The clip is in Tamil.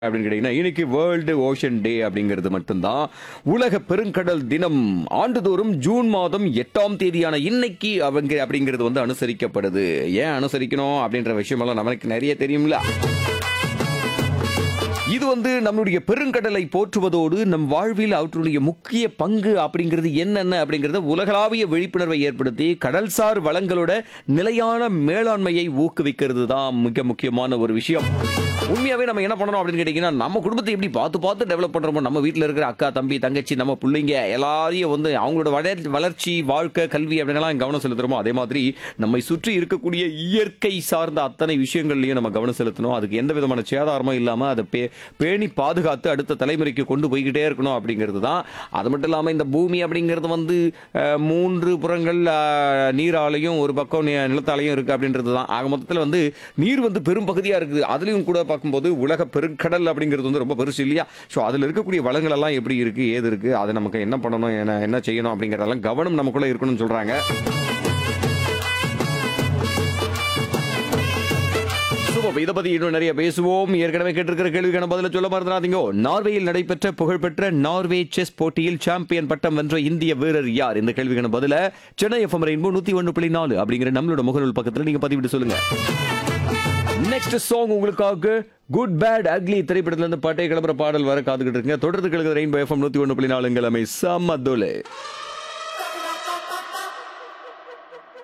அப்படின்னு கேட்டீங்கன்னா இன்னைக்கு வேர்ல்டு ஓஷன் டே அப்படிங்கிறது மட்டும்தான் உலக பெருங்கடல் தினம் ஆண்டுதோறும் ஜூன் மாதம் எட்டாம் தேதியான இன்னைக்கு அவங்க அப்படிங்கிறது வந்து அனுசரிக்கப்படுது ஏன் அனுசரிக்கணும் அப்படின்ற விஷயமெல்லாம் நமக்கு நிறைய தெரியும்ல இது வந்து நம்மளுடைய பெருங்கடலை போற்றுவதோடு நம் வாழ்வில் அவற்றுடைய முக்கிய பங்கு அப்படிங்கிறது என்னென்ன அப்படிங்கறத உலகளாவிய விழிப்புணர்வை ஏற்படுத்தி கடல்சார் வளங்களோட நிலையான மேலாண்மையை ஊக்குவிக்கிறது தான் மிக முக்கியமான ஒரு விஷயம் உண்மையாவே நம்ம என்ன பண்ணணும் அப்படின்னு கேட்டீங்கன்னா நம்ம குடும்பத்தை எப்படி பார்த்து பார்த்து டெவலப் பண்றோமோ நம்ம வீட்டில் இருக்கிற அக்கா தம்பி தங்கச்சி நம்ம பிள்ளைங்க எல்லாரையும் வந்து அவங்களோட வளர் வளர்ச்சி வாழ்க்கை கல்வி அப்படின்னுலாம் கவனம் செலுத்துறோமோ அதே மாதிரி நம்மை சுற்றி இருக்கக்கூடிய இயற்கை சார்ந்த அத்தனை விஷயங்கள்லையும் நம்ம கவனம் செலுத்தணும் அதுக்கு எந்த விதமான சேதாரமும் இல்லாம அதை பே பேணி பாதுகாத்து அடுத்த தலைமுறைக்கு கொண்டு போய்கிட்டே இருக்கணும் அப்படிங்கிறது தான் அது மட்டும் இல்லாமல் இந்த பூமி அப்படிங்கிறது வந்து அஹ், மூன்று புறங்கள் அஹ், நீராலையும் ஒரு பக்கம் நி- நிலத்தாலையும் இருக்கு அப்படின்றது தான் ஆக மொத்தத்தில் வந்து நீர் வந்து பெரும் பகுதியாக இருக்குது அதுலேயும் கூட பார்க்கும்போது உலக பெருங்கடல் அப்படிங்கிறது வந்து ரொம்ப பெருசு இல்லையா ஸோ அதில் இருக்கக்கூடிய வளங்கள் எல்லாம் எப்படி இருக்கு ஏது இருக்கு அதை நமக்கு என்ன பண்ணணும் என்ன என்ன செய்யணும் அப்படிங்கிறதெல்லாம் கவனம் நமக்குள்ள இருக்கணும்னு சொல்றாங்க சுபம் இதை பத்தி இன்னும் நிறைய பேசுவோம் ஏற்கனவே கேட்டிருக்கிற கேள்விக்கான பதில சொல்ல மறந்துடாதீங்க நார்வேயில் நடைபெற்ற புகழ்பெற்ற நார்வே செஸ் போட்டியில் சாம்பியன் பட்டம் வென்ற இந்திய வீரர் யார் இந்த கேள்விக்கான பதில சென்னை எஃப்எம் ரெயின்போ நூத்தி ஒன்று புள்ளி நாலு அப்படிங்கிற நம்மளோட முகநூல் பக்கத்துல நீங்க பதிவிட்டு சொல்லுங்க நெக்ஸ்ட் சாங் உங்களுக்காக குட் பேட் அக்லி திரைப்படத்துல இருந்து பாட்டை கிளம்புற பாடல் வர காத்துக்கிட்டு இருக்குங்க தொடர்ந்து கிழக்கு ரெயின்போ எஃப்எம் நூத்தி ஒன்று புள்ளி நாலுங்கள் அமை சம்மதுலே